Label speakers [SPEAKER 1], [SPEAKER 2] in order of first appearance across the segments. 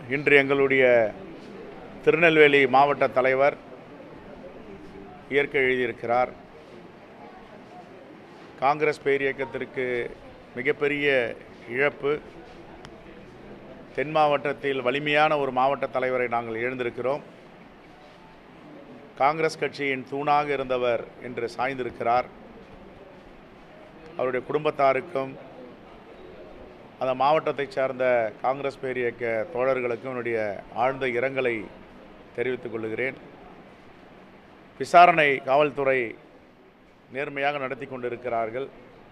[SPEAKER 1] இன்று எங்களுடைய திருநெல்வேலி மாவட்ட தலைவர் இயற்கை எழுதியிருக்கிறார் காங்கிரஸ் பேரியக்கத்திற்கு மிகப்பெரிய இழப்பு தென் மாவட்டத்தில் வலிமையான ஒரு மாவட்ட தலைவரை நாங்கள் எழுந்திருக்கிறோம் காங்கிரஸ் கட்சியின் தூணாக இருந்தவர் என்று சாய்ந்திருக்கிறார் அவருடைய குடும்பத்தாருக்கும் அந்த மாவட்டத்தைச் சார்ந்த காங்கிரஸ் பேரியக்க தோழர்களுக்கும் என்னுடைய ஆழ்ந்த இரங்கலை தெரிவித்துக் கொள்கிறேன் விசாரணை காவல்துறை நேர்மையாக நடத்தி கொண்டிருக்கிறார்கள்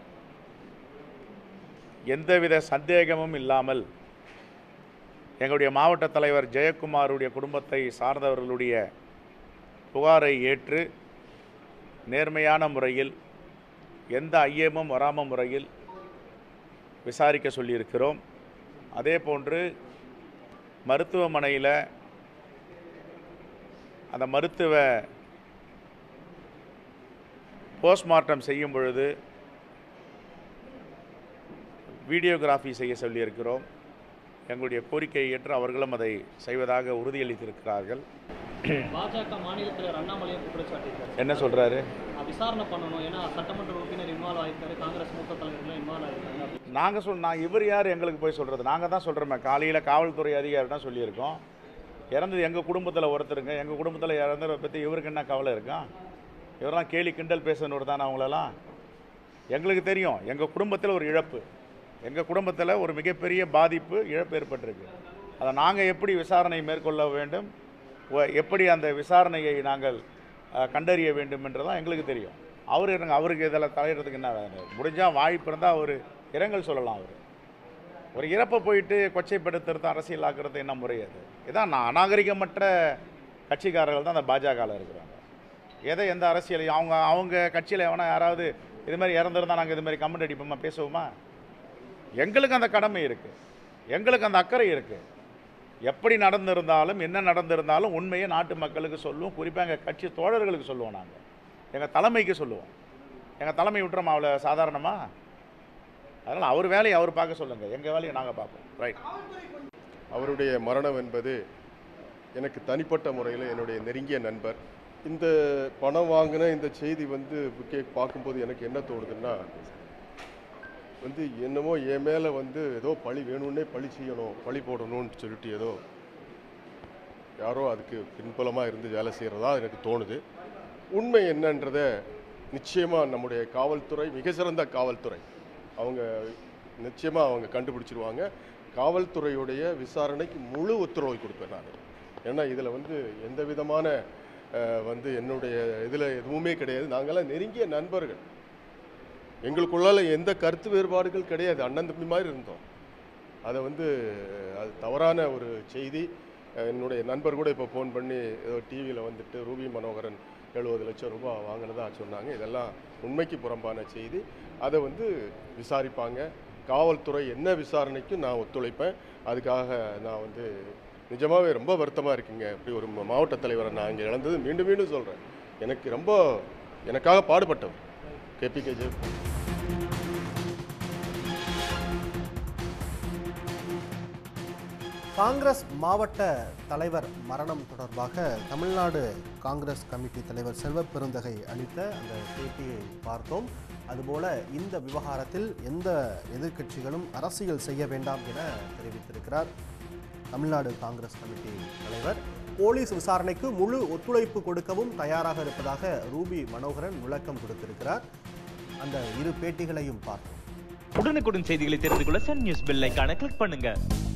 [SPEAKER 1] எந்தவித சந்தேகமும் இல்லாமல் எங்களுடைய மாவட்ட தலைவர் ஜெயக்குமாருடைய குடும்பத்தை சார்ந்தவர்களுடைய புகாரை ஏற்று நேர்மையான முறையில் எந்த ஐயமும் வராம முறையில் விசாரிக்க சொல்லியிருக்கிறோம் அதே போன்று மருத்துவமனையில் அந்த மருத்துவ போஸ்ட்மார்ட்டம் செய்யும் பொழுது வீடியோகிராஃபி செய்ய சொல்லியிருக்கிறோம் எங்களுடைய கோரிக்கையை ஏற்று அவர்களும் அதை செய்வதாக உறுதியளித்திருக்கிறார்கள்
[SPEAKER 2] பாஜக மாநில தலைவர் அண்ணாமலையும் குற்றச்சாட்டியிருக்காரு
[SPEAKER 1] என்ன சொல்கிறாரு
[SPEAKER 2] நான் விசாரணை பண்ணணும் ஏன்னா சட்டமன்ற உறுப்பினர் இன்வால்வ் ஆயிருக்காரு காங்கிரஸ் மூத்த தலைவர்களும் இன்வால்வ் ஆயிருக்காங்க அப்படின்னு.
[SPEAKER 1] நாங்கள் சொல் நான் இவர் யார் எங்களுக்கு போய் சொல்கிறது நாங்கள் தான் சொல்கிறோமே காலையில் காவல்துறை அதிகாரி தான் சொல்லியிருக்கோம் இறந்தது எங்கள் குடும்பத்தில் ஒருத்தருங்க எங்கள் குடும்பத்தில் இறந்ததை பற்றி இவருக்கு என்ன கவலை இருக்கும் இவரெல்லாம் கேலி கிண்டல் பேசணும் தானே அவங்களெல்லாம் எங்களுக்கு தெரியும் எங்கள் குடும்பத்தில் ஒரு இழப்பு எங்கள் குடும்பத்தில் ஒரு மிகப்பெரிய பாதிப்பு இழப்பு ஏற்பட்டிருக்கு அதை நாங்கள் எப்படி விசாரணை மேற்கொள்ள வேண்டும் ஒ- எப்படி அந்த விசாரணையை நாங்கள் அஹ், கண்டறிய வேண்டும் என்றதான் எங்களுக்கு தெரியும் அவர் என்னங்க அவருக்கு இதில் தலையிடுறதுக்கு என்ன வேணும் முடிஞ்சால் வாய்ப்பு இருந்தால் அவர் இரங்கல் சொல்லலாம் அவர் ஒரு இறப்பை போயிட்டு கொச்சைப்படுத்துறது அரசியலாக்குறது என்ன முறை அது இதான் நான் அநாகரிகமற்ற கட்சிக்காரர்கள் தான் அந்த பாஜகவில் இருக்கிறாங்க எதை எந்த அரசியலையும் அவங்க அவங்க கட்சியில் எவனா யாராவது இது மாதிரி இறந்துருந்தா நாங்கள் இது மாதிரி கமெண்ட் அடிப்போமா பேசுவோமா எங்களுக்கு அந்த கடமை இருக்குது எங்களுக்கு அந்த அக்கறை இருக்குது எப்படி நடந்திருந்தாலும் என்ன நடந்திருந்தாலும் உண்மையை நாட்டு மக்களுக்கு சொல்லுவோம் குறிப்பாக எங்கள் கட்சி தோழர்களுக்கு சொல்லுவோம் நாங்கள் எங்கள் தலைமைக்கு சொல்லுவோம் எங்கள் தலைமை விட்டுறோமா அவ்வளோ சாதாரணமா அதனால் அவர் வேலையை அவர் பார்க்க சொல்லுங்கள் எங்கள் வேலையை நாங்கள் பார்ப்போம் ரைட்
[SPEAKER 3] அவருடைய மரணம் என்பது எனக்கு தனிப்பட்ட முறையில் என்னுடைய நெருங்கிய நண்பர் இந்த பணம் வாங்கின இந்த செய்தி வந்து கே பார்க்கும்போது எனக்கு என்ன தோணுதுன்னா வந்து என்னமோ என் மேலே வந்து ஏதோ பழி வேணும்னே பழி செய்யணும் பழி போடணும்னு சொல்லிட்டு ஏதோ யாரோ அதுக்கு பின்புலமாக இருந்து வேலை செய்கிறதா எனக்கு தோணுது உண்மை என்னன்றதை நிச்சயமாக நம்முடைய காவல்துறை மிக சிறந்த காவல்துறை அவங்க நிச்சயமாக அவங்க கண்டுபிடிச்சிருவாங்க காவல்துறையுடைய விசாரணைக்கு முழு ஒத்துழைப்பு கொடுப்பேன் நான் ஏன்னா இதில் வந்து எந்த விதமான அஹ், வந்து என்னுடைய இதில் எதுவுமே கிடையாது நாங்களாம் நெருங்கிய நண்பர்கள் எங்களுக்குள்ளால எந்த கருத்து வேறுபாடுகள் கிடையாது அண்ணன் தம்பி மாதிரி இருந்தோம் அதை வந்து அது தவறான ஒரு செய்தி அஹ் என்னுடைய நண்பர் கூட இப்போ ஃபோன் பண்ணி ஏதோ டிவியில் வந்துட்டு ரூபி மனோகரன் எழுபது லட்சம் ரூபாய் வாங்கினதா சொன்னாங்க இதெல்லாம் உண்மைக்கு புறம்பான செய்தி அதை வந்து விசாரிப்பாங்க காவல்துறை என்ன விசாரணைக்கும் நான் ஒத்துழைப்பேன் அதுக்காக நான் வந்து நிஜமாவே ரொம்ப வருத்தமாக இருக்குங்க இப்படி ஒரு மா- மாவட்ட தலைவரை நான் இங்கே இழந்தது மீண்டும் மீண்டும் சொல்கிறேன் எனக்கு ரொம்ப எனக்காக பாடுபட்டவர் கேபிகே ஜெய்
[SPEAKER 4] காங்கிரஸ் மாவட்ட தலைவர் மரணம் தொடர்பாக தமிழ்நாடு காங்கிரஸ் கமிட்டி தலைவர் செல்வ பெருந்தகை அளித்த அந்த பேட்டியை பார்த்தோம் அதுபோல இந்த விவகாரத்தில் எந்த எதிர்க்கட்சிகளும் அரசியல் செய்ய வேண்டாம் என தெரிவித்திருக்கிறார் தமிழ்நாடு காங்கிரஸ் கமிட்டி தலைவர் போலீஸ் விசாரணைக்கு முழு ஒத்துழைப்பு கொடுக்கவும் தயாராக இருப்பதாக ரூபி மனோகரன் விளக்கம் கொடுத்திருக்கிறார் அந்த இரு பேட்டிகளையும் பார்த்தோம்
[SPEAKER 5] உடனுக்குடன் செய்திகளை தெரிந்து கொள்ள சன் நியூஸ் பெல் ஐகானை கிளிக் பண்ணுங்க